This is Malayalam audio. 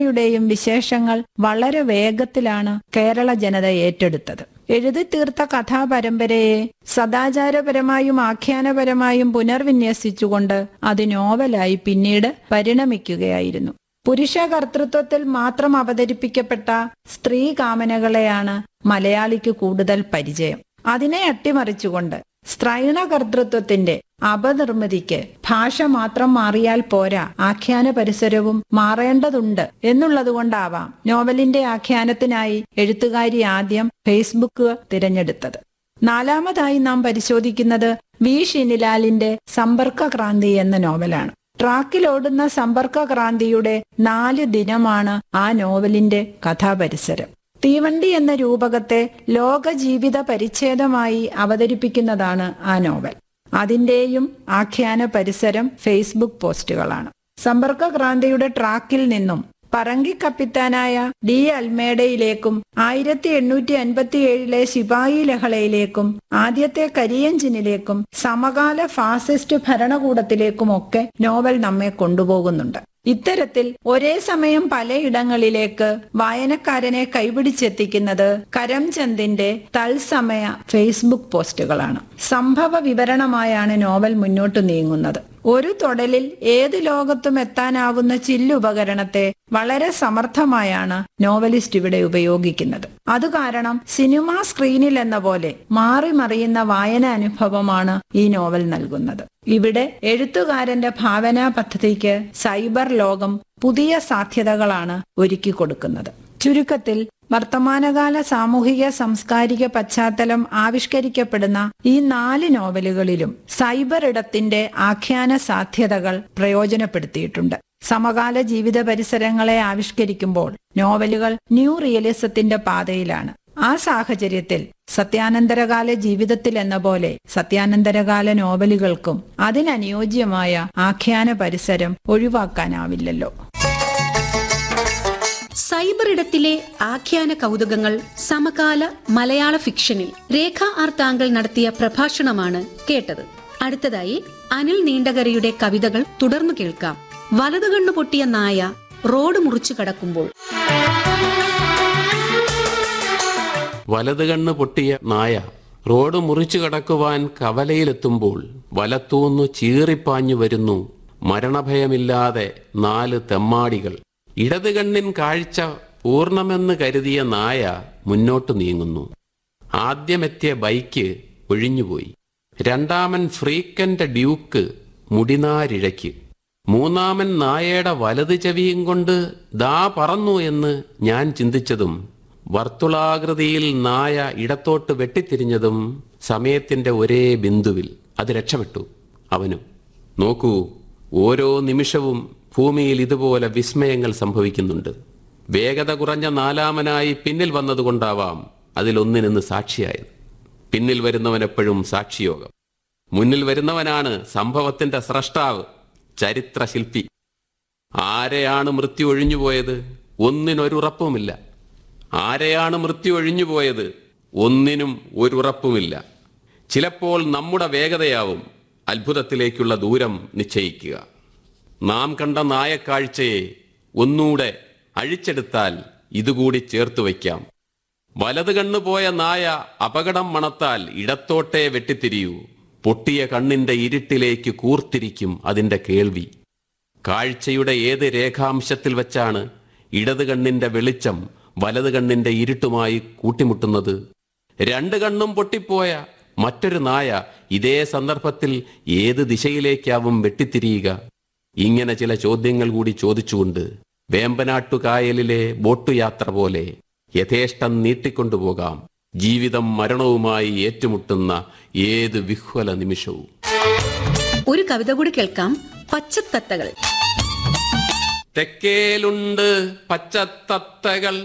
യുടെയും വിശേഷങ്ങൾ വളരെ വേഗത്തിലാണ് കേരള ജനത ഏറ്റെടുത്തത് എഴുതി തീർത്ത കഥാപരമ്പരയെ സദാചാരപരമായും ആഖ്യാനപരമായും പുനർവിന്യസിച്ചുകൊണ്ട് അത് നോവലായി പിന്നീട് പരിണമിക്കുകയായിരുന്നു പുരുഷ കർത്തൃത്വത്തിൽ മാത്രം അവതരിപ്പിക്കപ്പെട്ട സ്ത്രീ കാമനകളെയാണ് മലയാളിക്ക് കൂടുതൽ പരിചയം അതിനെ അട്ടിമറിച്ചുകൊണ്ട് സ്ത്രൈണ കർത്തൃത്വത്തിന്റെ അപനിർമ്മിതിക്ക് ഭാഷ മാത്രം മാറിയാൽ പോരാ ആഖ്യാന പരിസരവും മാറേണ്ടതുണ്ട് എന്നുള്ളതുകൊണ്ടാവാം നോവലിന്റെ ആഖ്യാനത്തിനായി എഴുത്തുകാരി ആദ്യം ഫേസ്ബുക്ക് തിരഞ്ഞെടുത്തത് നാലാമതായി നാം പരിശോധിക്കുന്നത് വി ഷിനിലാലിന്റെ സമ്പർക്ക ക്രാന്തി എന്ന നോവലാണ് ട്രാക്കിലോടുന്ന സമ്പർക്ക ക്രാന്തിയുടെ നാല് ദിനമാണ് ആ നോവലിന്റെ കഥാപരിസരം തീവണ്ടി എന്ന രൂപകത്തെ ലോക ജീവിത പരിച്ഛേദമായി അവതരിപ്പിക്കുന്നതാണ് ആ നോവൽ അതിന്റെയും ആഖ്യാന പരിസരം ഫേസ്ബുക്ക് പോസ്റ്റുകളാണ് സമ്പർക്ക ക്രാന്തിയുടെ ട്രാക്കിൽ നിന്നും പറങ്കി കപ്പിത്താനായ ഡി അൽമേഡയിലേക്കും ആയിരത്തി എണ്ണൂറ്റി അൻപത്തി ഏഴിലെ ശിപായി ലഹളയിലേക്കും ആദ്യത്തെ കരിയഞ്ചിനിലേക്കും സമകാല ഫാസിസ്റ്റ് ഭരണകൂടത്തിലേക്കുമൊക്കെ നോവൽ നമ്മെ കൊണ്ടുപോകുന്നുണ്ട് ഇത്തരത്തിൽ ഒരേ സമയം പലയിടങ്ങളിലേക്ക് വായനക്കാരനെ കൈപിടിച്ചെത്തിക്കുന്നത് കരംചന്ദിന്റെ തത്സമയ ഫേസ്ബുക്ക് പോസ്റ്റുകളാണ് സംഭവ വിവരണമായാണ് നോവൽ മുന്നോട്ടു നീങ്ങുന്നത് ഒരു തൊടലിൽ ഏത് ലോകത്തും എത്താനാവുന്ന ചില്ലുപകരണത്തെ വളരെ സമർത്ഥമായാണ് നോവലിസ്റ്റ് ഇവിടെ ഉപയോഗിക്കുന്നത് അത് കാരണം സിനിമാ സ്ക്രീനിൽ എന്ന പോലെ മാറി മറിയുന്ന വായന അനുഭവമാണ് ഈ നോവൽ നൽകുന്നത് ഇവിടെ എഴുത്തുകാരന്റെ ഭാവനാ പദ്ധതിക്ക് സൈബർ ലോകം പുതിയ സാധ്യതകളാണ് ഒരുക്കി കൊടുക്കുന്നത് ചുരുക്കത്തിൽ വർത്തമാനകാല സാമൂഹിക സാംസ്കാരിക പശ്ചാത്തലം ആവിഷ്കരിക്കപ്പെടുന്ന ഈ നാല് നോവലുകളിലും സൈബർ ഇടത്തിന്റെ ആഖ്യാന സാധ്യതകൾ പ്രയോജനപ്പെടുത്തിയിട്ടുണ്ട് സമകാല ജീവിത പരിസരങ്ങളെ ആവിഷ്കരിക്കുമ്പോൾ നോവലുകൾ ന്യൂ റിയലിസത്തിന്റെ പാതയിലാണ് ആ സാഹചര്യത്തിൽ സത്യാനന്തരകാല ജീവിതത്തിൽ എന്ന പോലെ സത്യാനന്തരകാല നോവലുകൾക്കും അതിനനുയോജ്യമായ ആഖ്യാന പരിസരം ഒഴിവാക്കാനാവില്ലല്ലോ സൈബർ ഇടത്തിലെ ആഖ്യാന കൗതുകങ്ങൾ സമകാല മലയാള ഫിക്ഷനിൽ രേഖ ആർ താങ്കൾ നടത്തിയ പ്രഭാഷണമാണ് കേട്ടത് അടുത്തതായി അനിൽ നീണ്ടകരയുടെ കവിതകൾ തുടർന്നു കേൾക്കാം വലതുകണ്ണു പൊട്ടിയ നായ റോഡ് മുറിച്ചു കടക്കുമ്പോൾ വലത് കണ്ണ് പൊട്ടിയ നായ റോഡ് മുറിച്ചു കടക്കുവാൻ കവലയിലെത്തുമ്പോൾ വലത്തൂന്നു ചീറിപ്പാഞ്ഞു വരുന്നു മരണഭയമില്ലാതെ നാല് തെമ്മാടികൾ ഇടത് കണ്ണിൻ കാഴ്ച പൂർണ്ണമെന്ന് കരുതിയ നായ മുന്നോട്ടു നീങ്ങുന്നു ആദ്യമെത്തിയ ബൈക്ക് ഒഴിഞ്ഞുപോയി രണ്ടാമൻ ഫ്രീക്കന്റെ ഡ്യൂക്ക് മുടിനാരിഴയ്ക്ക് മൂന്നാമൻ നായയുടെ വലത് ചെവിയും കൊണ്ട് ദാ പറന്നു എന്ന് ഞാൻ ചിന്തിച്ചതും വർത്തുളാകൃതിയിൽ നായ ഇടത്തോട്ട് വെട്ടിത്തിരിഞ്ഞതും സമയത്തിന്റെ ഒരേ ബിന്ദുവിൽ അത് രക്ഷപ്പെട്ടു അവനും നോക്കൂ ഓരോ നിമിഷവും ഭൂമിയിൽ ഇതുപോലെ വിസ്മയങ്ങൾ സംഭവിക്കുന്നുണ്ട് വേഗത കുറഞ്ഞ നാലാമനായി പിന്നിൽ വന്നതുകൊണ്ടാവാം അതിലൊന്നിനെന്ന് സാക്ഷിയായത് പിന്നിൽ വരുന്നവനെപ്പോഴും സാക്ഷിയോഗം മുന്നിൽ വരുന്നവനാണ് സംഭവത്തിന്റെ സ്രഷ്ടാവ് ചരിത്രശില്പി ആരെയാണ് മൃത്യു ഒഴിഞ്ഞുപോയത് ഒന്നിനൊരുറപ്പുമില്ല ആരെയാണ് മൃത്യു ഒഴിഞ്ഞുപോയത് ഒന്നിനും ഒരുറപ്പുമില്ല ചിലപ്പോൾ നമ്മുടെ വേഗതയാവും അത്ഭുതത്തിലേക്കുള്ള ദൂരം നിശ്ചയിക്കുക നാം കണ്ട നായക്കാഴ്ചയെ ഒന്നൂടെ അഴിച്ചെടുത്താൽ ഇതുകൂടി ചേർത്തു വയ്ക്കാം വലത് കണ്ണു പോയ നായ അപകടം മണത്താൽ ഇടത്തോട്ടേ വെട്ടിത്തിരിയൂ പൊട്ടിയ കണ്ണിന്റെ ഇരുട്ടിലേക്ക് കൂർത്തിരിക്കും അതിന്റെ കേൾവി കാഴ്ചയുടെ ഏത് രേഖാംശത്തിൽ വെച്ചാണ് ഇടത് കണ്ണിന്റെ വെളിച്ചം വലത് കണ്ണിന്റെ ഇരുട്ടുമായി കൂട്ടിമുട്ടുന്നത് രണ്ട് കണ്ണും പൊട്ടിപ്പോയ മറ്റൊരു നായ ഇതേ സന്ദർഭത്തിൽ ഏത് ദിശയിലേക്കാവും വെട്ടിത്തിരിയുക ഇങ്ങനെ ചില ചോദ്യങ്ങൾ കൂടി ചോദിച്ചുകൊണ്ട് വേമ്പനാട്ടുകായലിലെ ബോട്ടുയാത്ര പോലെ യഥേഷ്ടം നീട്ടിക്കൊണ്ടുപോകാം ജീവിതം മരണവുമായി ഏറ്റുമുട്ടുന്ന ഏത് വിഹ്വല നിമിഷവും ഒരു കവിത കൂടി കേൾക്കാം പച്ചത്തത്തകൾ തെക്കേലുണ്ട് പച്ചത്തത്തകൾ